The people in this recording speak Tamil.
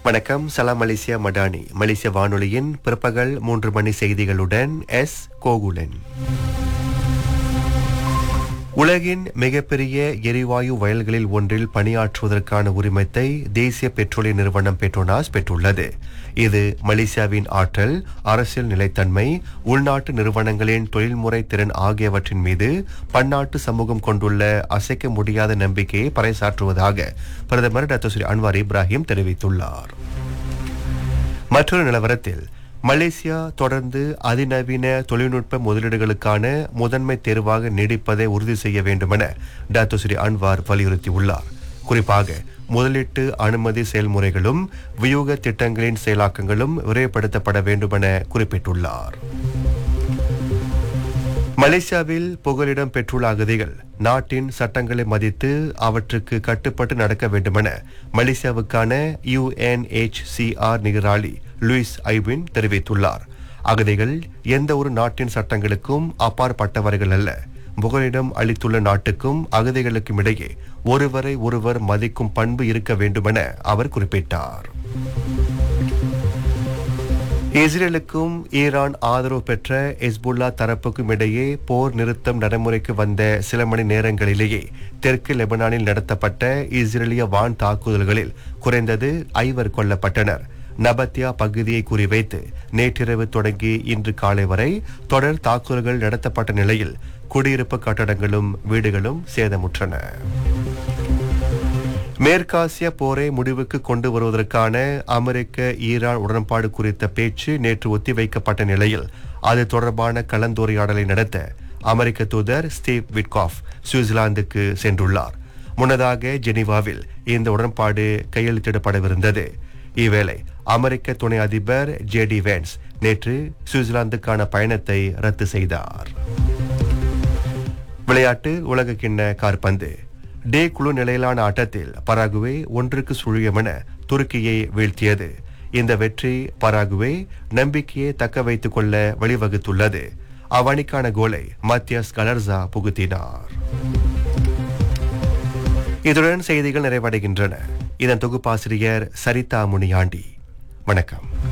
வணக்கம் சலாம் மலேசியா மடானி மலேசிய வானொலியின் பிற்பகல் மூன்று மணி செய்திகளுடன் எஸ் கோகுலன் உலகின் மிகப்பெரிய எரிவாயு வயல்களில் ஒன்றில் பணியாற்றுவதற்கான உரிமத்தை தேசிய பெட்ரோலிய நிறுவனம் பெட்ரோனாஸ் பெற்றுள்ளது இது மலேசியாவின் ஆற்றல் அரசியல் நிலைத்தன்மை உள்நாட்டு நிறுவனங்களின் தொழில்முறை திறன் ஆகியவற்றின் மீது பன்னாட்டு சமூகம் கொண்டுள்ள அசைக்க முடியாத நம்பிக்கையை பறைசாற்றுவதாக பிரதமர் டாக்டர் ஸ்ரீ அன்வார் இப்ராஹிம் தெரிவித்துள்ளார் மற்றொரு நிலவரத்தில் மலேசியா தொடர்ந்து அதிநவீன தொழில்நுட்ப முதலீடுகளுக்கான முதன்மை தேர்வாக நீடிப்பதை உறுதி செய்ய வேண்டுமென டாக்டர் ஸ்ரீ அன்வார் வலியுறுத்தியுள்ளார் குறிப்பாக முதலீட்டு அனுமதி செயல்முறைகளும் வியூக திட்டங்களின் செயலாக்கங்களும் விரைவுபடுத்தப்பட வேண்டுமென குறிப்பிட்டுள்ளார் மலேசியாவில் புகலிடம் பெற்றுள்ள அகதிகள் நாட்டின் சட்டங்களை மதித்து அவற்றுக்கு கட்டுப்பட்டு நடக்க வேண்டுமென மலேசியாவுக்கான யுஎன்ஹெச்சிஆர் நிகராளி லூயிஸ் ஐவின் தெரிவித்துள்ளார் அகதிகள் எந்த ஒரு நாட்டின் சட்டங்களுக்கும் அப்பாற்பட்டவர்கள் அல்ல புகலிடம் அளித்துள்ள நாட்டுக்கும் அகதிகளுக்கும் இடையே ஒருவரை ஒருவர் மதிக்கும் பண்பு இருக்க வேண்டுமென அவர் குறிப்பிட்டார் இஸ்ரேலுக்கும் ஈரான் ஆதரவு பெற்ற எஸ்புல்லா தரப்புக்கும் இடையே போர் நிறுத்தம் நடைமுறைக்கு வந்த சில மணி நேரங்களிலேயே தெற்கு லெபனானில் நடத்தப்பட்ட இஸ்ரேலிய வான் தாக்குதல்களில் குறைந்தது ஐவர் கொல்லப்பட்டனர் நபத்தியா பகுதியை குறிவைத்து நேற்றிரவு தொடங்கி இன்று காலை வரை தொடர் தாக்குதல்கள் நடத்தப்பட்ட நிலையில் குடியிருப்பு கட்டடங்களும் வீடுகளும் சேதமுற்றன மேற்காசிய போரை முடிவுக்கு கொண்டு வருவதற்கான அமெரிக்க ஈரான் உடன்பாடு குறித்த பேச்சு நேற்று ஒத்திவைக்கப்பட்ட நிலையில் அது தொடர்பான கலந்துரையாடலை நடத்த அமெரிக்க தூதர் ஸ்டீவ் விட்காஃப் சுவிட்சர்லாந்துக்கு சென்றுள்ளார் முன்னதாக ஜெனீவாவில் இந்த உடன்பாடு கையெழுத்திடப்படவிருந்தது இவ்வேளை அமெரிக்க துணை அதிபர் ஜே டி வேன்ஸ் நேற்று சுவிட்சர்லாந்துக்கான பயணத்தை ரத்து செய்தார் விளையாட்டு உலக கிண்ண கார்பந்து டே குழு நிலையிலான ஆட்டத்தில் பராகுவே ஒன்றுக்கு சுழியம் என துருக்கியை வீழ்த்தியது இந்த வெற்றி பராகுவே நம்பிக்கையை தக்க வைத்துக் கொள்ள வழிவகுத்துள்ளது அவ்வணிக்கான கோலை மத்தியஸ் கலர்சா புகுத்தினார் இத்துடன் செய்திகள் நிறைவடைகின்றன இதன் தொகுப்பாசிரியர் சரிதா முனியாண்டி வணக்கம்